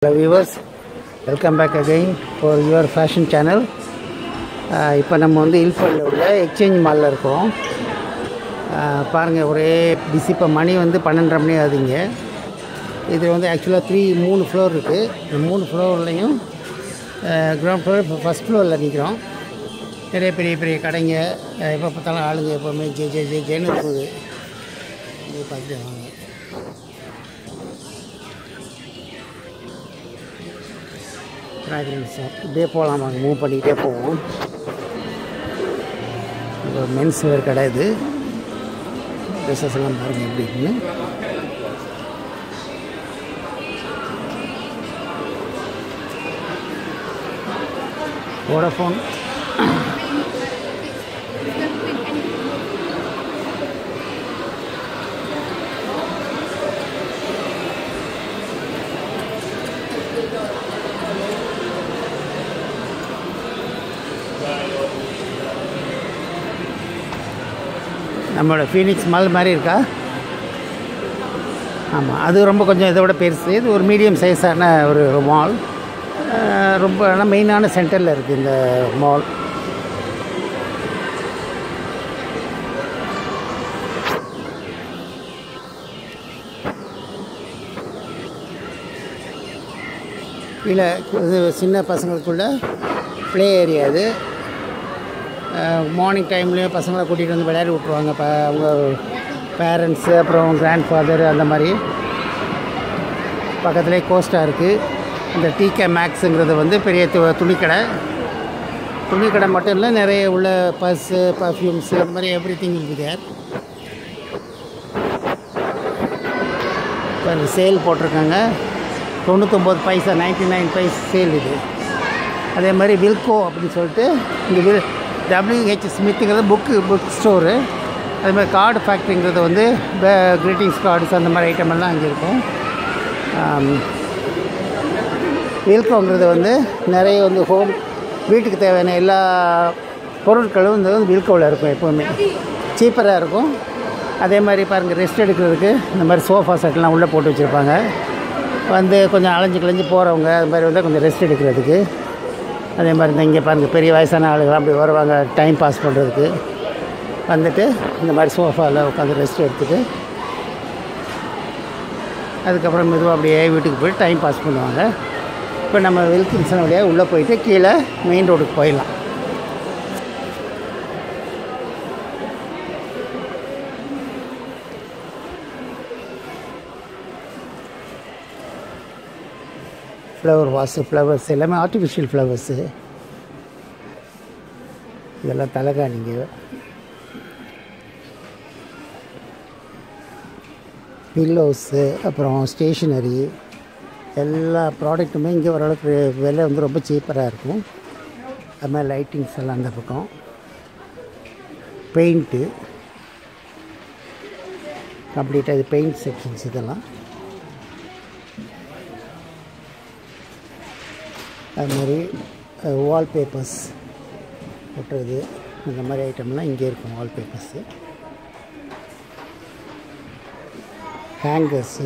hello viewers welcome back again for your fashion channel இப்போ நம்ம வந்து இல்ஃபல்ல உள்ள எக்ஸ்சேஞ்ச் மாலில் இருக்கோம் பாருங்கள் ஒரே பிஸி இப்போ மணி வந்து பன்னெண்டரை மணி ஆகுதுங்க இதில் வந்து ஆக்சுவலாக த்ரீ மூணு ஃப்ளோர் இருக்குது இந்த மூணு ஃப்ளோர்லேயும் கிரவுண்ட் ஃப்ளோர் இப்போ ஃபஸ்ட் ஃப்ளோரில் நிற்கிறோம் நிறைய பெரிய பெரிய கடைங்க அஹ் எப்போ பார்த்தாலும் ஆளுங்க எப்போவுமே ஜே ஜே ஜே ஜேன்னு இருக்குது இங்கே பார்த்துட்டு வாங்க ஃப்ராக்ரன்ஸ் ஷாப் இப்படியே போகலாம் வாங்க மூவ் பண்ணிக்கிட்டே போவோம் இது ஒரு மென்ஸ் வேர் கடை இது ட்ரெஸ்ஸஸ் எல்லாம் பாருங்கள் எப்படி இருக்குன்னு வோடஃபோன் நம்மளோட ஃபீனிக்ஸ் மால் மாதிரி இருக்கா ஆமாம் அது ரொம்ப கொஞ்சம் இதை விட பெருசு இது ஒரு மீடியம் சைஸான ஒரு மால் ரொம்ப ஆனால் மெயினான சென்டரில் இருக்குது இந்த மால் கீழே இது சின்ன பசங்களுக்குள்ள ப்ளே ஏரியா இது மார்னிங் டைம்லேயும் பசங்களை கூட்டிகிட்டு வந்து விளையாடி விட்ருவாங்க இப்போ அவங்க பேரண்ட்ஸு அப்புறம் கிராண்ட் ஃபாதர் அந்த மாதிரி பக்கத்துலேயே கோஸ்ட்டாக இருக்குது இந்த டிகே மேக்ஸுங்கிறது வந்து பெரிய து துணிக்கடை துணிக்கடை மட்டும் இல்லை நிறைய உள்ள பர்ஸு பர்ஃப்யூம்ஸ் அந்த மாதிரி எவ்ரி திங் இருக்குது இப்போ சேல் போட்டிருக்காங்க தொண்ணூத்தொம்பது பைசா நைன்ட்டி நைன் பைஸ் சேல் இது அதே மாதிரி வில்கோ அப்படின்னு சொல்லிட்டு இந்த வில் டபிள்யூஹெச் ஸ்மித்துங்கிறது புக்கு புக் ஸ்டோரு அதே மாதிரி கார்டு ஃபேக்ட்ரிங்கிறது வந்து க்ரீட்டிங்ஸ் கார்ட்ஸ் அந்த மாதிரி ஐட்டம் எல்லாம் அங்கே இருக்கும் வில்கோங்கிறது வந்து நிறைய வந்து ஹோம் வீட்டுக்கு தேவையான எல்லா பொருட்களும் இந்த வந்து வில்கோவில் இருக்கும் எப்போவுமே சீப்பராக இருக்கும் அதே மாதிரி பாருங்கள் ரெஸ்ட் எடுக்கிறதுக்கு இந்த மாதிரி சோஃபா செட்லாம் உள்ளே போட்டு வச்சுருப்பாங்க வந்து கொஞ்சம் அலைஞ்சு கிளைஞ்சு போகிறவங்க அது மாதிரி வந்து கொஞ்சம் ரெஸ்ட் எடுக்கிறதுக்கு அதே மாதிரி இந்த இங்கே பாருங்கள் பெரிய வயசான ஆளுகள் அப்படி வருவாங்க டைம் பாஸ் பண்ணுறதுக்கு வந்துட்டு இந்த மாதிரி சோஃபாவில் உட்காந்து ரெஸ்ட் எடுத்துகிட்டு அதுக்கப்புறம் மெதுவாக அப்படியே வீட்டுக்கு போய் டைம் பாஸ் பண்ணுவாங்க இப்போ நம்ம வில்கின்சன் வழியாக உள்ளே போயிட்டு கீழே மெயின் ரோடுக்கு போயிடலாம் ஃப்ளவர் வாஸு ஃப்ளவர்ஸ் எல்லாமே ஆர்டிஃபிஷியல் ஃப்ளவர்ஸு இதெல்லாம் தலைகாணிங்க பில்லோஸு அப்புறம் ஸ்டேஷ்னரி எல்லா ப்ராடக்ட்டுமே இங்கே ஓரளவுக்கு விலை வந்து ரொம்ப சீப்பராக இருக்கும் அது மாதிரி லைட்டிங்ஸ் எல்லாம் அந்த பக்கம் பெயிண்ட்டு கம்ப்ளீட்டாக இது பெயிண்ட் செக்ஷன்ஸ் இதெல்லாம் அது மாதிரி வால்பேப்பர்ஸ் ஒட்டுறது இந்த மாதிரி ஐட்டம்லாம் இங்கே இருக்கும் வால்பேப்பர்ஸு ஹேங்கர்ஸு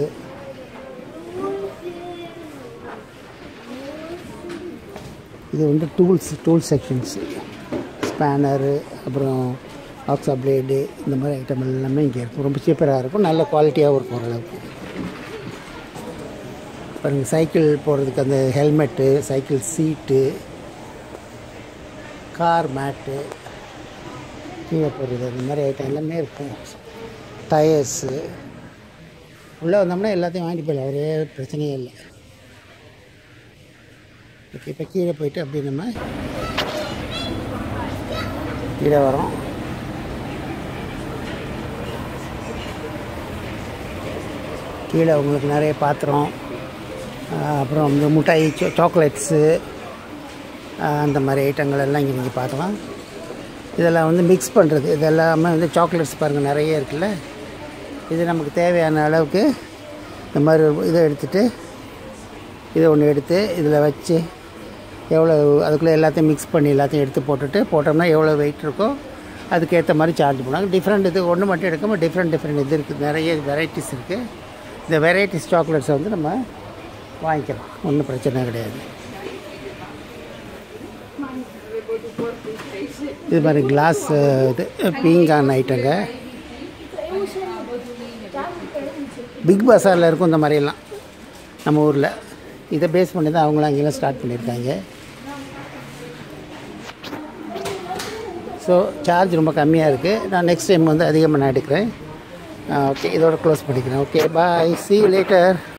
இது வந்து டூல்ஸ் டூல் செக்ஷன்ஸு ஸ்பேனரு அப்புறம் ஆக்ஸா பிளேடு இந்த மாதிரி ஐட்டம் எல்லாமே இங்கே இருக்கும் ரொம்ப சீப்பராக இருக்கும் நல்ல குவாலிட்டியாகவும் இருக்கும் ஓரளவுக்கு பாருங்கள் சைக்கிள் போகிறதுக்கு அந்த helmet cycle seat car mat கீழே போடுறது அந்த மாதிரி ஐட்டம் எல்லாமே இருக்கும் டயர்ஸு உள்ளே வந்தோம்னா எல்லாத்தையும் வாங்கிட்டு போயிடலாம் ஒரே பிரச்சனையே இல்லை ஓகே இப்போ கீழே போயிட்டு அப்படி நம்ம கீழே வரோம் கீழே உங்களுக்கு நிறைய பாத்திரம் அப்புறம் இந்த மிட்டாய் சோ சாக்லேட்ஸு அந்த மாதிரி ஐட்டங்கள் எல்லாம் இங்கே நீங்கள் பார்க்கலாம் இதெல்லாம் வந்து மிக்ஸ் பண்ணுறது இது எல்லாமே வந்து சாக்லேட்ஸ் பாருங்கள் நிறைய இருக்குல்ல இது நமக்கு தேவையான அளவுக்கு இந்த மாதிரி இதை எடுத்துகிட்டு இதை ஒன்று எடுத்து இதில் வச்சு எவ்வளோ அதுக்குள்ளே எல்லாத்தையும் மிக்ஸ் பண்ணி எல்லாத்தையும் எடுத்து போட்டுட்டு போட்டோம்னா எவ்வளோ வெயிட் இருக்கோ அதுக்கேற்ற மாதிரி சார்ஜ் பண்ணுவாங்க டிஃப்ரெண்ட் இது ஒன்று மட்டும் எடுக்காமல் டிஃப்ரெண்ட் டிஃப்ரெண்ட் இது இருக்குது நிறைய வெரைட்டிஸ் இருக்குது இந்த வெரைட்டிஸ் சாக்லேட்ஸை வந்து நம்ம வாங்கிக்கலாம் ஒன்றும் பிரச்சனை கிடையாது இது மாதிரி கிளாஸ் இது பீங்கான் ஐட்டங்க பிக் பஸாரில் இருக்கும் இந்த மாதிரியெல்லாம் நம்ம ஊரில் இதை பேஸ் பண்ணி தான் அவங்களும் அங்கெல்லாம் ஸ்டார்ட் பண்ணியிருக்காங்க ஸோ சார்ஜ் ரொம்ப கம்மியாக இருக்குது நான் நெக்ஸ்ட் டைம் வந்து அதிகமாக நான் எடுக்கிறேன் ஓகே இதோட க்ளோஸ் பண்ணிக்கிறேன் ஓகே பாய் சி லேட்டர்